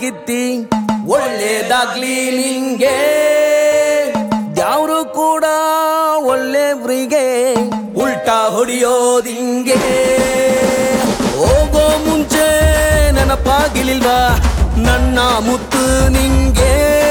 ಕಿತ್ತಿ ಒಳ್ಳೇದಾಗ್ಲಿ ನಿಂಗೆ ಯಾರು ಕೂಡ ಒಳ್ಳೆವ್ರಿಗೆ ಉಲ್ಟಾ ಹೊಡಿಯೋದಿಂಗೆ ಹೋಗೋ ಮುಂಚೆ ನೆನಪಾಗಿಲಿಲ್ವಾ ನನ್ನ ಮುತ್ತು ನಿಂಗೆ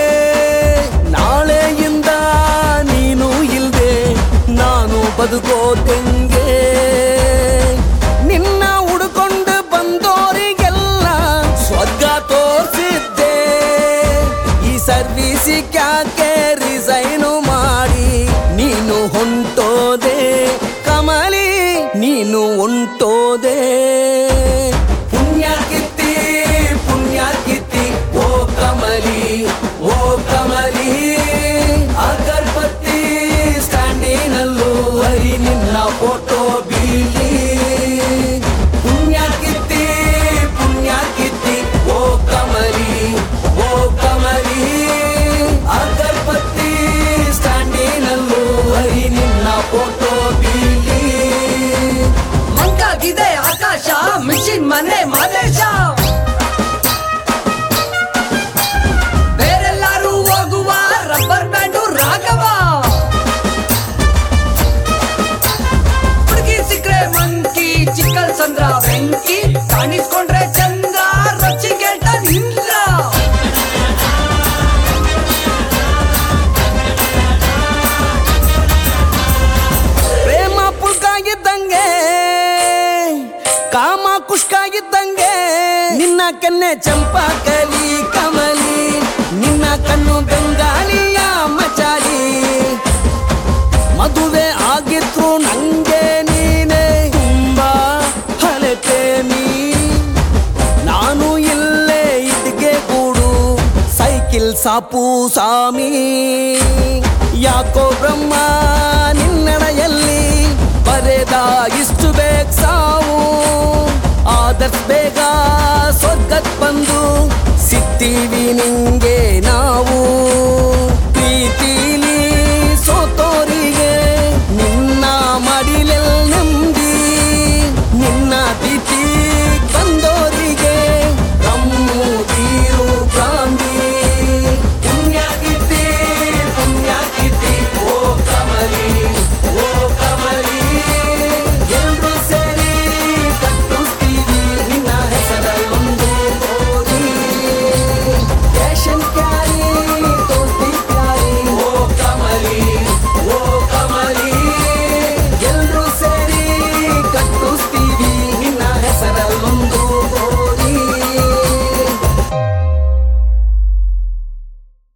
ನಾಳೆಯಿಂದ ನೀನು ಇಲ್ದೆ ನಾನು ಬದುಕೋದೆಂಗೆ ನಿನ್ನ ಹುಡುಕೊಂಡು ಬಂದೋರಿಗೆಲ್ಲ ಸ್ವರ್ಗ ತೋರಿಸಿದ್ದೆ ಈ ಸರ್ವಿಸಿ ಕ್ಯಾಕೆ ರಿಸೈನು ಮಾಡಿ ನೀನು ಹೊಂಟೋದೆ ಕಮಲಿ ನೀನು ಹೊಂಟೋದೆ ಪುಣ್ಯ ಕಿತ್ತಿ ಪುಣ್ಯ ಕಿತ್ತಿ ಓ ಕಮಲಿ ಓ ಕಮಲಿ ಅಗರ್ಬತ್ತಿ ಸ್ಟ್ಯಾಂಡಿನಲ್ಲೂ ಹರಿ ನಿನ್ನ ಫೋಟೋ ಬೀಳಿ ಪುಣ್ಯ ಕಿತ್ತಿ ಪುಣ್ಯ ಕಿತ್ತಿ ಓ ಕಮಲಿ ಓ ಕಮಲಿ ಅಗರ್ಬತ್ತಿ ಸ್ಟ್ಯಾಂಡಿನಲ್ಲೂ ಹರಿ ನಿನ್ನ ಫೋಟೋ ಬೀಳಿ ಮಂಕಾಗಿದೆ ಆಕಾಶ ಮಿಷಿನ್ ಮನೆ ಮಾದೇಶ ಬೇರೆಲ್ಲಾರು ಹೋಗುವ ರಬ್ಬರ್ ಬ್ಯಾಂಡು ರಾಘವ ಹುಡುಗಿ ಸಿಕ್ರೆ ಮಂಕಿ ಚಿಕ್ಕಲ್ ಚಂದ್ರ ಬೆಂಕಿ ಕಾಣಿಸ್ಕೊಂಡ್ರೆ ಚಂದ್ರ ರಚಿಗೆಟ ಇಂದ್ರ ಪ್ರೇಮ ಪುಲ್ಕಾಗಿದ್ದಂಗೆ ಕಾಮ ಕುಷ್ಕಾಗಿದ್ದಂಗೆ ನಿನ್ನ ಕೆನ್ನೆ ಚಂಪಾಕಲಿ ಕಮಲಿ ನಿನ್ನ ಕಣ್ಣು ಬೆಂಗಾಲಿಯ ಮಚಾಲಿ ಮದುವೆ ಆಗಿದ್ರು ನಂಗೆ ನೀನೆ ತುಂಬಾ ಹಳೆ ಪ್ರೇಮಿ ನಾನು ಇಲ್ಲೇ ಇದ್ಗೆ ಕೂಡು ಸೈಕಿಲ್ ಸಾಪು ಸಾಮಿ ಯಾಕೋ ಬ್ರಹ್ಮ ನಿನ್ನಡೆಯಲ್ಲಿ ಬರೆದ ಇಷ್ಟು ಬೇಗ ಸಾವು ಆದಷ್ಟು ಬೇಗ ಸ್ವರ್ಗಕ್ ಬಂದು ಸಿಗ್ತೀವಿ ನಿಂಗೆ ನಾ